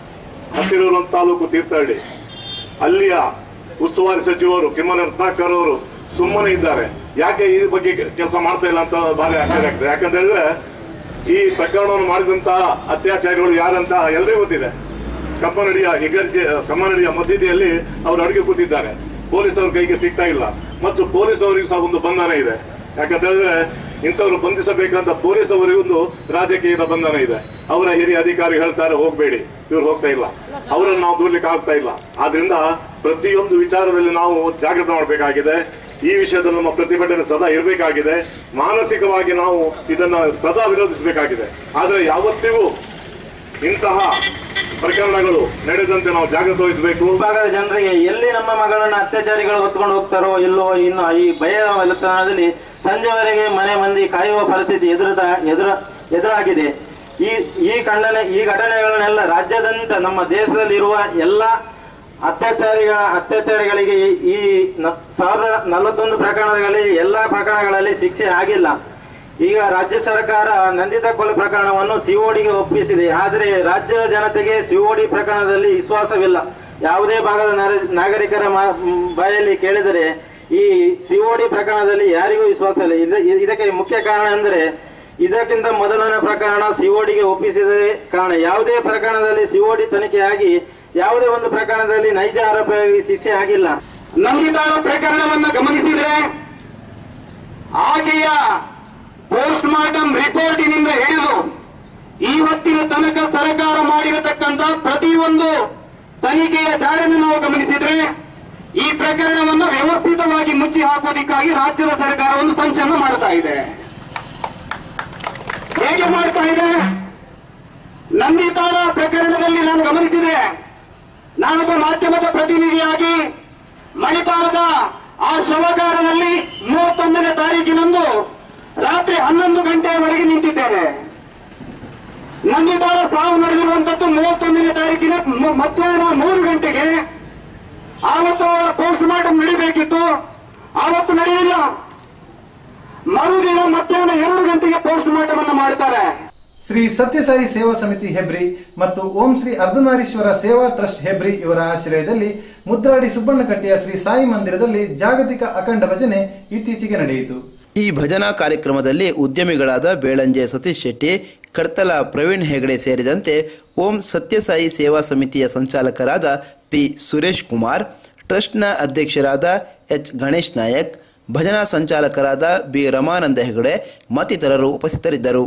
ಹತ್ತಿರ ತಾಲೂಕು ತೀರ್ಥಹಳ್ಳಿ ಅಲ್ಲಿಯ ಉಸ್ತುವಾರಿ ಸಚಿವರು ಕಿಮ್ಮನ ರತ್ನಾಕರ್ ಅವರು ಸುಮ್ಮನೆ ಇದ್ದಾರೆ ಯಾಕೆ ಈ ಬಗ್ಗೆ ಕೆಲಸ ಮಾಡ್ತಾ ಇಲ್ಲ ಅಂತ ಭಾರಿ ಆಶ್ಚರ್ಯ ಆಗ್ತದೆ ಯಾಕಂತ ಹೇಳಿದ್ರೆ ಈ ಪ್ರಕರಣವನ್ನು ಮಾಡಿದಂತಹ ಅತ್ಯಾಚಾರಿಗಳು ಯಾರಂತ ಎಲ್ಲರಿಗೂ ಗೊತ್ತಿದೆ ಕಮ್ಮನಡಿಯ ಹೆಗರ್ಜೆ ಕಮ್ಮನಡಿಯ ಮಸೀದಿಯಲ್ಲಿ ಅವರು ಅಡುಗೆ ಕೂತಿದ್ದಾರೆ ಪೊಲೀಸರ ಕೈಗೆ ಸಿಗ್ತಾ ಇಲ್ಲ ಮತ್ತು ಪೊಲೀಸ್ ಅವರಿಗೂ ಸಹ ಒಂದು ಬಂಧನ ಇದೆ ಯಾಕಂತ ಹೇಳಿದ್ರೆ ಇಂಥವ್ರು ಬಂಧಿಸಬೇಕಂತ ಪೊಲೀಸ್ ಅವರಿಗೊಂದು ರಾಜಕೀಯದ ಬಂಧನ ಇದೆ ಅವರ ಹಿರಿಯ ಅಧಿಕಾರಿ ಹೇಳ್ತಾರೆ ಹೋಗ್ಬೇಡಿ ಇವ್ರು ಹೋಗ್ತಾ ಇಲ್ಲ ಅವರನ್ನು ನಾವು ದೂರ್ಲಿಕ್ಕೆ ಆಗ್ತಾ ಇಲ್ಲ ಆದ್ರಿಂದ ಪ್ರತಿಯೊಂದು ವಿಚಾರದಲ್ಲಿ ನಾವು ಜಾಗೃತ ಮಾಡಬೇಕಾಗಿದೆ ಈ ವಿಷಯದಲ್ಲಿ ನಮ್ಮ ಪ್ರತಿಭಟನೆ ಸದಾ ಇರಬೇಕಾಗಿದೆ ಮಾನಸಿಕವಾಗಿ ನಾವು ಇದನ್ನ ಸದಾ ವಿರೋಧಿಸಬೇಕಾಗಿದೆ ಆದ್ರೆ ಯಾವತ್ತಿಗೂ ಇಂತಹ ಪ್ರಕರಣಗಳು ನಡೆದಂತೆ ನಾವು ಜಾಗ್ರತೆ ವಹಿಸಬೇಕು ಭಾಗದ ಜನರಿಗೆ ಎಲ್ಲಿ ನಮ್ಮ ಮಗಳನ್ನ ಅತ್ಯಾಚಾರಿಗಳು ಹೊತ್ಕೊಂಡು ಹೋಗ್ತಾರೋ ಇಲ್ಲೋ ಇನ್ನು ಈ ಭಯ ವಲತನದಲ್ಲಿ ಸಂಜೆವರೆಗೆ ಮನೆ ಮಂದಿ ಕಾಯುವ ಪರಿಸ್ಥಿತಿ ಎದುರದ ಎದುರ ಎದುರಾಗಿದೆ ಈ ಈ ಖಂಡನೆ ಈ ಘಟನೆಗಳನ್ನೆಲ್ಲ ರಾಜ್ಯಾದ್ಯಂತ ನಮ್ಮ ದೇಶದಲ್ಲಿರುವ ಎಲ್ಲ ಅತ್ಯಾಚಾರಿಗಳ ಅತ್ಯಾಚಾರಿಗಳಿಗೆ ಈ- ಈ ನ- ಸಾವಿರದ ನಲವತ್ತೊಂದು ಪ್ರಕರಣಗಳಲ್ಲಿ ಎಲ್ಲ ಪ್ರಕರಣಗಳಲ್ಲಿ ಶಿಕ್ಷೆ ಆಗಿಲ್ಲ ಈಗ ರಾಜ್ಯ ಸರ್ಕಾರ ನಂದಿತ ಕೊಲೆ ಪ್ರಕರಣವನ್ನು ಸಿಒಡಿಗೆ ಒಪ್ಪಿಸಿದೆ ಆದರೆ ರಾಜ್ಯದ ಜನತೆಗೆ ಸಿಒಡಿ ಪ್ರಕರಣದಲ್ಲಿ ವಿಶ್ವಾಸವಿಲ್ಲ ಯಾವುದೇ ಭಾಗದ ನಾರ- ನಾಗರಿಕರ ಮಾ- ಮ್, ಬಾಯಲ್ಲಿ ಕೇಳಿದರೆ ಈ ಸಿಒಡಿ ಪ್ರಕರಣದಲ್ಲಿ ಯಾರಿಗೂ ವಿಶ್ವಾಸ ಇಲ್ಲ ಇದ- ಇ- ಇದಕ್ಕೆ ಮುಖ್ಯ ಕಾರಣ ಎಂದರೆ ಇದಕ್ಕಿಂತ ಮೊದಲನೇ ಪ್ರಕರಣ ಸಿಒಡಿಗೆ ಒಪ್ಪಿಸಿದ ಕಾರಣ ಯಾವುದೇ ಪ್ರಕರಣದಲ್ಲಿ ಸಿಒಡಿ ತನಿಖೆಯಾಗಿ ಯಾವುದೇ ಒಂದು ಪ್ರಕರಣದಲ್ಲಿ ನೈಜ ಆರೋಪಿಯಾಗಿ ಶಿಕ್ಷೆ ಆಗಿಲ್ಲ ನಂದಿತಾಳ ಪ್ರಕರಣವನ್ನು ಗಮನಿಸಿದ್ರೆ ಆಕೆಯ ಪೋಸ್ಟ್ ಮಾರ್ಟಮ್ ರಿಪೋರ್ಟಿನಿಂದ ಹಿಡಿದು ಇವತ್ತಿನ ತನಕ ಸರ್ಕಾರ ಮಾಡಿರತಕ್ಕಂತ ಪ್ರತಿಯೊಂದು ತನಿಖೆಯ ಜಾಡನ್ನು ನಾವು ಗಮನಿಸಿದ್ರೆ ಈ ಪ್ರಕರಣವನ್ನು ವ್ಯವಸ್ಥಿತವಾಗಿ ಮುಚ್ಚಿ ಹಾಕೋದಿಕ್ಕಾಗಿ ರಾಜ್ಯದ ಸರ್ಕಾರ ಒಂದು ಸಂಚಲನ ಮಾಡ್ತಾ ಇದೆ ಹೇಗೆ ಮಾಡ್ತಾ ಇದೆ ನಂದಿತಾಳ ಪ್ರಕರಣದಲ್ಲಿ ನಾನು ಗಮನಿಸಿದೆ ನಾನೊಬ್ಬ ಮಾಧ್ಯಮದ ಪ್ರತಿನಿಧಿಯಾಗಿ ಮಣಿಪಾಲದ ಆ ಶವಗಾರದಲ್ಲಿ ಮೂವತ್ತೊಂದನೇ ತಾರೀಕಿನಂದು ರಾತ್ರಿ ಹನ್ನೊಂದು ಗಂಟೆಯವರೆಗೆ ನಿಂತಿದ್ದೇನೆ ನಂದಿತಾಳ ಸಾವು ನಡೆದಿರುವಂತದ್ದು ಮೂವತ್ತೊಂದನೇ ತಾರೀಕಿನ ಮ- ಮಧ್ಯಾಹ್ನ ಮೂರು ಗಂಟೆಗೆ ಆವತ್ತು ಪೋಸ್ಟ್ ಮಾರ್ಟಮ್ ನಡಿಬೇಕಿತ್ತು ಆವತ್ತು ನಡೆಯಲಿಲ್ಲ ಮರುದಿನ ಮಧ್ಯಾಹ್ನ ಎರಡು ಗಂಟೆಗೆ ಪೋಸ್ಟ್ ಮಾರ್ಟಮ್ ಅನ್ನು ಮಾಡ್ತಾರೆ ಶ್ರೀ ಸತ್ಯಸಾಯಿ ಸೇವಾ ಸಮಿತಿ ಹೆಬ್ರಿ ಮತ್ತು ಓಂ ಶ್ರೀ ಅರ್ಧನಾರೀಶ್ವರ ಸೇವಾ ಟ್ರಸ್ಟ್ ಹೆಬ್ರಿ ಇವರ ಆಶ್ರಯದಲ್ಲಿ ಮುದ್ರಾಡಿ ಸುಬ್ಬಣ್ಣಕಟ್ಟಿಯ ಶ್ರೀ ಸಾಯಿ ಮಂದಿರದಲ್ಲಿ ಜಾಗತಿಕ ಅಖಂಡ ಭಜನೆ ಇತ್ತೀಚೆಗೆ ನಡೆಯಿತು ಈ ಭಜನಾ ಕಾರ್ಯಕ್ರಮದಲ್ಲಿ ಉದ್ಯಮಿಗಳಾದ ಬೇಳಂಜೆ ಸತೀಶ್ ಶೆಟ್ಟಿ ಕಡ್ತಲ ಪ್ರವೀಣ್ ಹೆಗಡೆ ಸೇರಿದಂತೆ ಓಂ ಸತ್ಯಸಾಯಿ ಸೇವಾ ಸಮಿತಿಯ ಸಂಚಾಲಕರಾದ ಪಿ ಸುರೇಶ್ ಕುಮಾರ್ ಟ್ರಸ್ಟ್ನ ಅಧ್ಯಕ್ಷರಾದ ಎಚ್ ಗಣೇಶ್ ನಾಯಕ್ ಭಜನಾ ಸಂಚಾಲಕರಾದ ಬಿ ರಮಾನಂದ ಹೆಗಡೆ ಮತ್ತಿತರರು ಉಪಸ್ಥಿತರಿದ್ದರು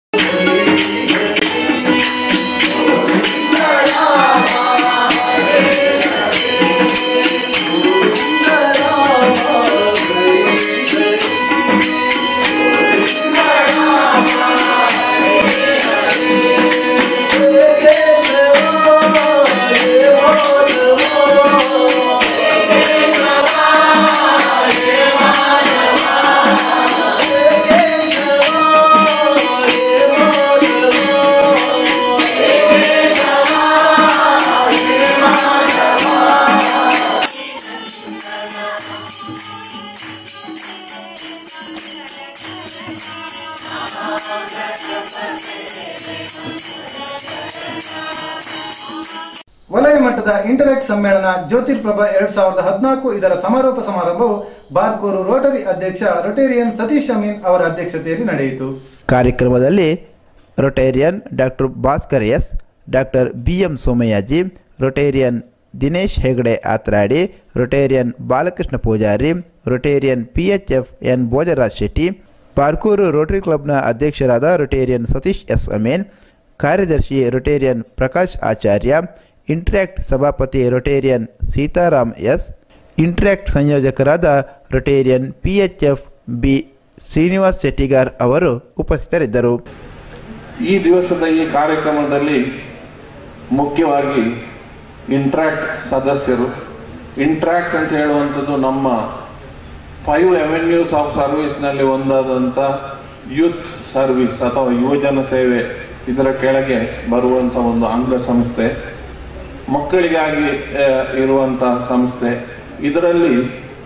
ವಲಯ ಮಟ್ಟದ ಇಂಟರಾಕ್ಟ್ ಸಮ್ಮೇಳನ ಜ್ಯೋತಿರ್ಪ್ರಭಾ ಎರಡ್ ಸಾವಿರದ ಹದಿನಾಲ್ಕು ಇದರ ಸಮಾರೋಪ ಸಮಾರಂಭವು ಬಾರ್ಕೂರು ರೋಟರಿ ಅಧ್ಯಕ್ಷ ರೊಟೇರಿಯನ್ ಸತೀಶ್ ಅಮೀನ್ ಅವರ ಅಧ್ಯಕ್ಷತೆಯಲ್ಲಿ ನಡೆಯಿತು ಕಾರ್ಯಕ್ರಮದಲ್ಲಿ Rotarian doctor Bhaskar S doctor B M Somayaji Rotarian Dinesh Hegde Atradi Rotarian Balakrishna Poojary Rotarian P H F N Bhojaraj Shetty Parkur Rotary ಕ್ಲಬ್ನ ಅಧ್ಯಕ್ಷರಾದ ರೊಟೇರಿಯನ್ ಸತೀಶ್ ಎಸ್ ಅಮೀನ್ ಕಾರ್ಯದರ್ಶಿ ರೊಟೇರಿಯನ್ ಪ್ರಕಾಶ್ ಆಚಾರ್ಯ ಇಂಟ್ರ್ಯಾಕ್ಟ್ ಸಭಾಪತಿ ರೊಟೇರಿಯನ್ ಸೀತಾರಾಮ್ ಎಸ್ ಇಂಟ್ರ್ಯಾಕ್ಟ್ ಸಂಯೋಜಕರಾದ Rotarian P H F B Srinivas Shettigar ಅವರು ಉಪಸ್ಥಿತರಿದ್ದರು ಈ ದಿವಸದ ಈ ಕಾರ್ಯಕ್ರಮದಲ್ಲಿ ಮುಖ್ಯವಾಗಿ ಇಂಟ್ರಾಕ್ಟ್ ಸದಸ್ಯರು ಇಂಟ್ರಾಕ್ಟ್ ಅಂತ ಹೇಳುವಂಥದ್ದು ನಮ್ಮ ಫೈವ್ ಅವೆನ್ಯೂಸ್ ಆಫ್ ಸರ್ವಿಸ್ನಲ್ಲಿ ಒಂದಾದಂಥ ಯೂತ್ ಸರ್ವಿಸ್ ಅಥವಾ ಯುವಜನ ಸೇವೆ ಇದರ ಕೆಳಗೆ ಬರುವಂಥ ಒಂದು ಅಂಗ ಸಂಸ್ಥೆ ಮಕ್ಕಳಿಗಾಗಿ ಆ, ಇರುವಂಥ ಸಂಸ್ಥೆ ಇದರಲ್ಲಿ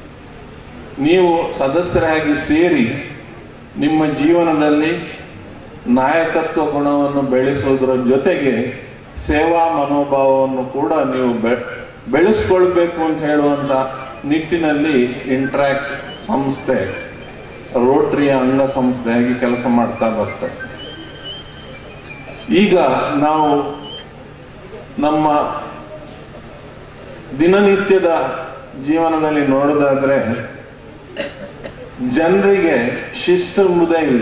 ನೀವು ಸದಸ್ಯರಾಗಿ ಸೇರಿ ನಿಮ್ಮ ಜೀವನದಲ್ಲಿ ನಾಯಕತ್ವ ಗುಣವನ್ನು ಬೆಳೆಸುವುದರ ಜೊತೆಗೆ ಸೇವಾ ಮನೋಭಾವವನ್ನು ಕೂಡ ನೀವು ಬೆ ಬೆಳೆಸ್ಕೊಳ್ಬೇಕು ಅಂತ ಹೇಳುವಂಥ ನಿಟ್ಟಿನಲ್ಲಿ ಇಂಟ್ರಾಕ್ಟ್ ಸಂಸ್ಥೆ ರೋಟ್ರಿಯ ಅಂಗ ಸಂಸ್ಥೆಯಾಗಿ ಕೆಲಸ ಮಾಡ್ತಾ ಬರ್ತದೆ ಈಗ ನಾವು ನಮ್ಮ ದಿನನಿತ್ಯದ ಜೀವನದಲ್ಲಿ ನೋಡೋದಾದ್ರೆ ಜನರಿಗೆ ಶಿಸ್ತು ಎಂಬುದೇ ಇಲ್ಲ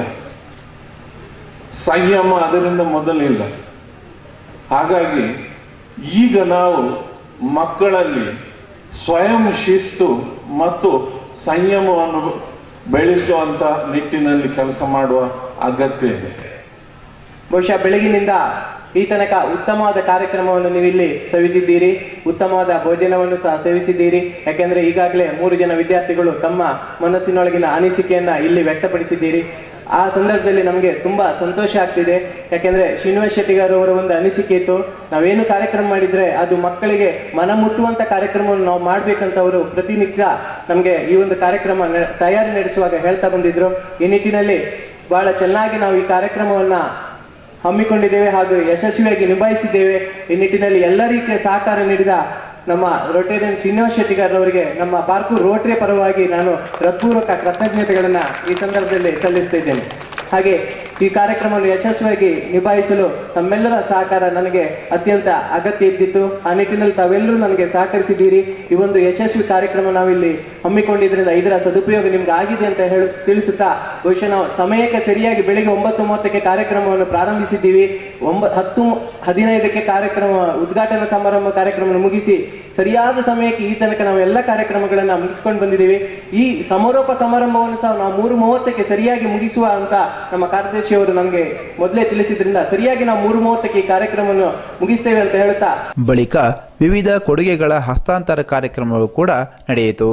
ಸಂಯಮ ಅದರಿಂದ ಮೊದಲಿಲ್ಲ ಹಾಗಾಗಿ ಈಗ ನಾವು ಮಕ್ಕಳಲ್ಲಿ ಸ್ವಯಂ ಶಿಸ್ತು ಮತ್ತು ಸಂಯಮವನ್ನು ಬೆಳೆಸುವಂತ ನಿಟ್ಟಿನಲ್ಲಿ ಕೆಲಸ ಮಾಡುವ ಅಗತ್ಯ ಇದೆ ಬಹುಶಃ ಬೆಳಗಿನಿಂದ ಈ ತನಕ ಉತ್ತಮವಾದ ಕಾರ್ಯಕ್ರಮವನ್ನು ನೀವು ಇಲ್ಲಿ ಸವಿದಿದ್ದೀರಿ ಉತ್ತಮವಾದ ಭೋಜನವನ್ನು ಸಹ ಸೇವಿಸಿದ್ದೀರಿ ಯಾಕೆಂದ್ರೆ ಈಗಾಗಲೇ ಮೂರು ಜನ ವಿದ್ಯಾರ್ಥಿಗಳು ತಮ್ಮ ಮನಸ್ಸಿನೊಳಗಿನ ಅನಿಸಿಕೆಯನ್ನ ಇಲ್ಲಿ ವ್ಯಕ್ತಪಡಿಸಿದ್ದೀರಿ ಆ ಸಂದರ್ಭದಲ್ಲಿ ನಮಗೆ ತುಂಬಾ ಸಂತೋಷ ಆಗ್ತಿದೆ ಯಾಕೆಂದ್ರೆ ಶ್ರೀನಿವಾಸ್ ಶೆಟ್ಟಿಗಾರ್ ಅವರ ಒಂದು ಅನಿಸಿಕೆ ಇತ್ತು ನಾವೇನು ಕಾರ್ಯಕ್ರಮ ಮಾಡಿದ್ರೆ ಅದು ಮಕ್ಕಳಿಗೆ ಮನ ಮುಟ್ಟುವಂತ ಕಾರ್ಯಕ್ರಮವನ್ನು ನಾವು ಮಾಡ್ಬೇಕಂತ ಅವರು ಪ್ರತಿನಿತ್ಯ ನಮಗೆ ಈ ಒಂದು ಕಾರ್ಯಕ್ರಮ ನ- ತಯಾರಿ ನಡೆಸುವಾಗ ಹೇಳ್ತಾ ಬಂದಿದ್ರು ಈ ನಿಟ್ಟಿನಲ್ಲಿ ಬಹಳ ಚೆನ್ನಾಗಿ ನಾವು ಈ ಕಾರ್ಯಕ್ರಮವನ್ನ ಹಮ್ಮಿಕೊಂಡಿದ್ದೇವೆ ಹಾಗೂ ಯಶಸ್ವಿಯಾಗಿ ನಿಭಾಯಿಸಿದ್ದೇವೆ ಈ ನಿಟ್ಟಿನಲ್ಲಿ ಎಲ್ಲ ರೀತಿಯ ಸಹಕಾರ ನೀಡಿದ ನಮ್ಮ ರೋಟೇರಿಯನ್ ಶ್ರೀನಿವಾಸ್ ಶೆಟ್ಟಿಗಾರ್ ಅವರಿಗೆ ನಮ್ಮ ಬಾರ್ಕೂರ್ ರೋಟರಿ ಪರವಾಗಿ ನಾನು ಹೃತ್ಪೂರ್ವಕ ಕೃತಜ್ಞತೆಗಳನ್ನ ಈ ಸಂದರ್ಭದಲ್ಲಿ ಸಲ್ಲಿಸ್ತಾ ಇದ್ದೇನೆ ಹಾಗೆ ಈ ಕಾರ್ಯಕ್ರಮವನ್ನು ಯಶಸ್ವಿಯಾಗಿ ನಿಭಾಯಿಸಲು ತಮ್ಮೆಲ್ಲರ ಸಹಕಾರ ನನಗೆ ಅತ್ಯಂತ ಅಗತ್ಯ ಇದ್ದಿತ್ತು ಆ ನಿಟ್ಟಿನಲ್ಲಿ ತಾವೆಲ್ಲರೂ ನನಗೆ ಸಹಕರಿಸಿದ್ದೀರಿ ಈ ಒಂದು ಯಶಸ್ವಿ ಕಾರ್ಯಕ್ರಮ ನಾವಿಲ್ಲಿ ಹಮ್ಮಿಕೊಂಡಿದ್ರಿಂದ ಇದರ ಸದುಪಯೋಗ ನಿಮ್ಗೆ ಆಗಿದೆ ಅಂತ ಹೇಳಿ ತಿಳಿಸುತ್ತಾ ಬಹುಶಃ ನಾವು ಸಮಯಕ್ಕೆ ಸರಿಯಾಗಿ ಬೆಳಿಗ್ಗೆ ಒಂಬತ್ತು ಮೂವತ್ತಕ್ಕೆ ಕಾರ್ಯಕ್ರಮವನ್ನು ಪ್ರಾರಂಭಿಸಿದ್ದೀವಿ ಒಂಬ ಹತ್ತು ಹದಿನೈದಕ್ಕೆ ಕಾರ್ಯಕ್ರಮ ಉದ್ಘಾಟನಾ ಸಮಾರಂಭ ಕಾರ್ಯಕ್ರಮ ಮುಗಿಸಿ ಸರಿಯಾದ ಸಮಯಕ್ಕೆ ಈ ತನಕ ನಾವು ಎಲ್ಲ ಕಾರ್ಯಕ್ರಮಗಳನ್ನ ಮುಗಿಸ್ಕೊಂಡು ಬಂದಿದ್ದೀವಿ ಈ ಸಮಾರೋಪ ಸಮಾರಂಭವನ್ನು ಸಹ ನಾವು ಮೂರು ಮೂವತ್ತಕ್ಕೆ ಸರಿಯಾಗಿ ಮುಗಿಸುವ ಅಂತ ನಮ್ಮ ಕಾರ್ಯದರ್ಶಿ ಅವರು ನಮಗೆ ಮೊದಲೇ ತಿಳಿಸಿದ್ರಿಂದ ಸರಿಯಾಗಿ ನಾವು ಮೂರು ಮೂವತ್ತಕ್ಕೆ ಈ ಕಾರ್ಯಕ್ರಮವನ್ನು ಮುಗಿಸ್ತೇವೆ ಅಂತ ಹೇಳುತ್ತಾ ಬಳಿಕ ವಿವಿಧ ಕೊಡುಗೆಗಳ ಹಸ್ತಾಂತರ ಕಾರ್ಯಕ್ರಮಗಳು ಕೂಡ ನಡೆಯಿತು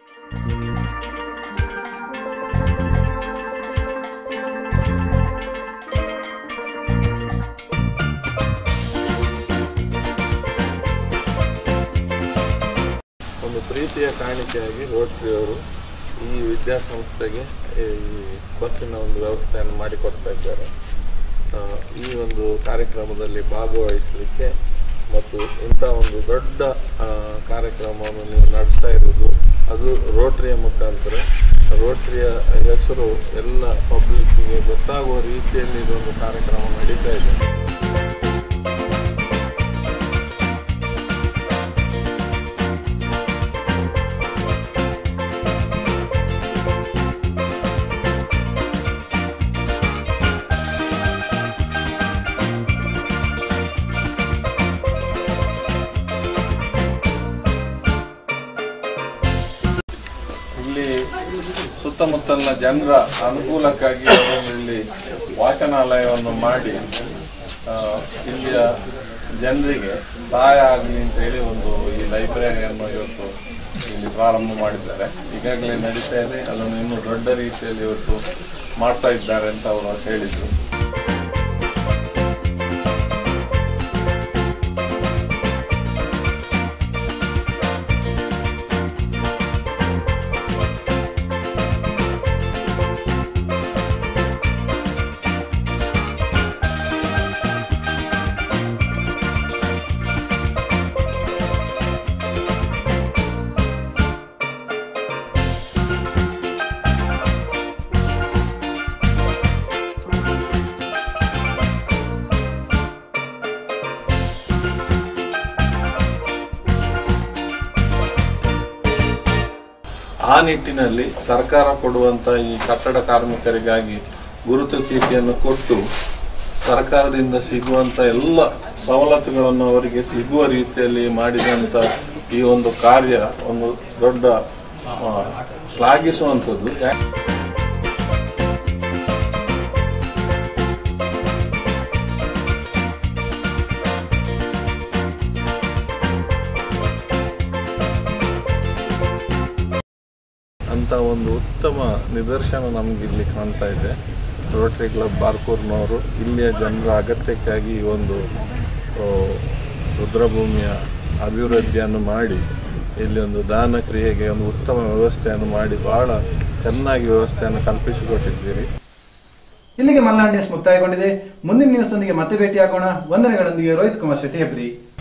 ಒಂದು ಪ್ರೀತಿಯ ಕಾಣಿಕೆಯಾಗಿ ರೋಟರಿಯವರು ಈ ವಿದ್ಯಾಸಂಸ್ಥೆಗೆ ಈ ಬಸ್ಸಿನ ಒಂದು ವ್ಯವಸ್ಥೆಯನ್ನು ಮಾಡಿಕೊಡ್ತಾ ಇದ್ದಾರೆ ಆ, ಈ ಒಂದು ಕಾರ್ಯಕ್ರಮದಲ್ಲಿ ಭಾಗವಹಿಸಲಿಕ್ಕೆ ಮತ್ತು ಇಂಥ ಒಂದು ದೊಡ್ಡ ಆ, ಕಾರ್ಯಕ್ರಮವನ್ನು ನೀವು ನಡೆಸ್ತಾ ಇರುವುದು ಅದು ರೋಟರಿಯ ಮುಖಾಂತರ ರೋಟರಿಯ ಹೆಸರು ಎಲ್ಲ ಪಬ್ಲಿಕ್ಕಿಗೆ ಗೊತ್ತಾಗುವ ರೀತಿಯಲ್ಲಿ ಇದೊಂದು ಕಾರ್ಯಕ್ರಮ ನಡೀತಾ ಇದೆ ಇಲ್ಲಿ ಸುತ್ತಮುತ್ತಲಿನ ಜನರ ಅನುಕೂಲಕ್ಕಾಗಿ ಅವರು ಇಲ್ಲಿ ವಾಚನಾಲಯವನ್ನು ಮಾಡಿ ಆ, ಇಲ್ಲಿಯ ಜನರಿಗೆ ಸಹಾಯ ಆಗಲಿ ಅಂತ ಹೇಳಿ ಒಂದು ಈ ಲೈಬ್ರರಿಯನ್ನು ಇವತ್ತು ಇಲ್ಲಿ ಪ್ರಾರಂಭ ಮಾಡಿದ್ದಾರೆ ಈಗಾಗಲೇ ನಡೀತಾ ಇದೆ ಅದನ್ನು ಇನ್ನೂ ದೊಡ್ಡ ರೀತಿಯಲ್ಲಿ ಇವತ್ತು ಮಾಡ್ತಾ ಇದ್ದಾರೆ ಅಂತ ಅವರು ಹೇಳಿದರು ಆ ನಿಟ್ಟಿನಲ್ಲಿ ಸರ್ಕಾರ ಕೊಡುವಂತ ಈ ಕಟ್ಟಡ ಕಾರ್ಮಿಕರಿಗಾಗಿ ಗುರುತು ಚೀಟಿಯನ್ನು ಕೊಟ್ಟು ಸರ್ಕಾರದಿಂದ ಸಿಗುವಂತ ಎಲ್ಲ ಸವಲತ್ತುಗಳನ್ನು ಅವರಿಗೆ ಸಿಗುವ ರೀತಿಯಲ್ಲಿ ಮಾಡಿದಂತ ಈ ಒಂದು ಕಾರ್ಯ ಒಂದು ದೊಡ್ಡ ಆ, ಶ್ಲಾಘಿಸುವಂಥದ್ದು ಯಾ- ಅಂತ ಒಂದು ಉತ್ತಮ ನಿದರ್ಶನ ನಮ್ಗೆ ಇಲ್ಲಿ ಕಾಣ್ತಾ ಇದೆ ರೋಟರಿ ಕ್ಲಬ್ ಬಾರ್ಕೂರ್ನವರು ಇಲ್ಲಿಯ ಜನರ ಅಗತ್ಯಕ್ಕಾಗಿ ಈ ಒಂದು ಆ, ರುದ್ರಭೂಮಿಯ ಅಭಿವೃದ್ಧಿಯನ್ನು ಮಾಡಿ ಇಲ್ಲಿ ಒಂದು ದಾನ ಕ್ರಿಯೆಗೆ ಒಂದು ಉತ್ತಮ ವ್ಯವಸ್ಥೆಯನ್ನು ಮಾಡಿ ಬಹಳ ಚೆನ್ನಾಗಿ ವ್ಯವಸ್ಥೆಯನ್ನು ಕಲ್ಪಿಸಿಕೊಟ್ಟಿದ್ದೀರಿ ಇಲ್ಲಿಗೆ ಮಲ್ನಾಡ್ ನ್ಯೂಸ್ ಮುಕ್ತಾಯಗೊಂಡಿದೆ ಮುಂದಿನ ನ್ಯೂಸ್ ನೊಂದಿಗೆ ಮತ್ತೆ ಭೇಟಿಯಾಗೋಣ ವಂದನೆಗಳೊಂದಿಗೆ ರೋಹಿತ್ ಕುಮಾರ್ ಶೆಟ್ಟಿ ಹೆಬ್ರಿ